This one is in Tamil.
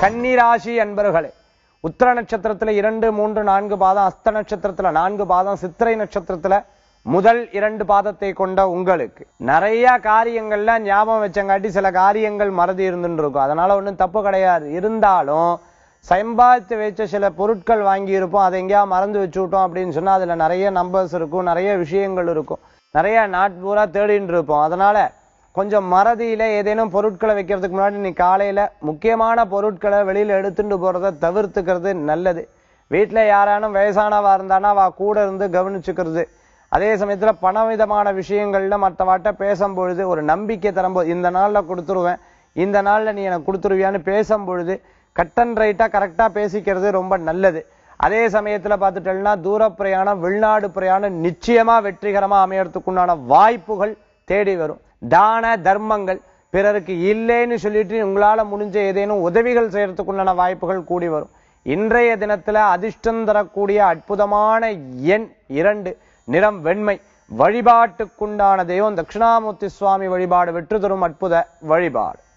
கன்னிராசி அன்பர்களே உத்தர நட்சத்திரத்துல இரண்டு மூன்று நான்கு பாதம் அஸ்த நட்சத்திரத்துல நான்கு பாதம் சித்திரை நட்சத்திரத்துல முதல் இரண்டு பாதத்தை கொண்ட உங்களுக்கு நிறைய காரியங்கள்ல ஞாபகம் வச்சங்காட்டி சில காரியங்கள் மறதி இருந்துட்டு இருக்கும் அதனால ஒண்ணும் தப்பு கிடையாது இருந்தாலும் சம்பாதித்து வச்ச சில பொருட்கள் வாங்கி இருப்போம் அதை எங்கேயா மறந்து வச்சு விட்டோம் அப்படின்னு சொன்னா அதுல நிறைய நம்பர்ஸ் இருக்கும் நிறைய விஷயங்கள் இருக்கும் நிறைய நாட் பூரா தேடிட்டு இருப்போம் அதனால கொஞ்சம் மறதியில ஏதேனும் பொருட்களை வைக்கிறதுக்கு முன்னாடி நீ காலையில முக்கியமான பொருட்களை வெளியில எடுத்துட்டு போறதை தவிர்த்துக்கிறது நல்லது வீட்டுல யாரானும் வயசானவா இருந்தானா வா கூட இருந்து கவனிச்சுக்கிறது அதே சமயத்துல பணவிதமான விஷயங்கள்ல மற்றவாட்ட பேசும்பொழுது ஒரு நம்பிக்கை தரும்போது இந்த நாள்ல கொடுத்துருவேன் இந்த நாள்ல நீ எனக்கு கொடுத்துருவியான்னு பேசும்பொழுது கட் அண்ட் ரைட்டா கரெக்டா பேசிக்கிறது ரொம்ப நல்லது அதே சமயத்துல பார்த்துட்டோம்னா தூர பிரயாணம் வெளிநாடு பிரயாணம் நிச்சயமா வெற்றிகரமா அமையறதுக்குண்டான வாய்ப்புகள் தேடி வரும் தான தர்மங்கள் பிறருக்கு இல்லைன்னு சொல்லிட்டு உங்களால முடிஞ்ச ஏதேனும் உதவிகள் செய்யறதுக்குண்டான வாய்ப்புகள் கூடி வரும் இன்றைய தினத்துல அதிர்ஷ்டம் தரக்கூடிய அற்புதமான எண் இரண்டு நிறம் வெண்மை வழிபாட்டுக்குண்டான தெய்வம் தட்சிணாமூர்த்தி சுவாமி வழிபாடு வெற்றி தரும் அற்புத வழிபாடு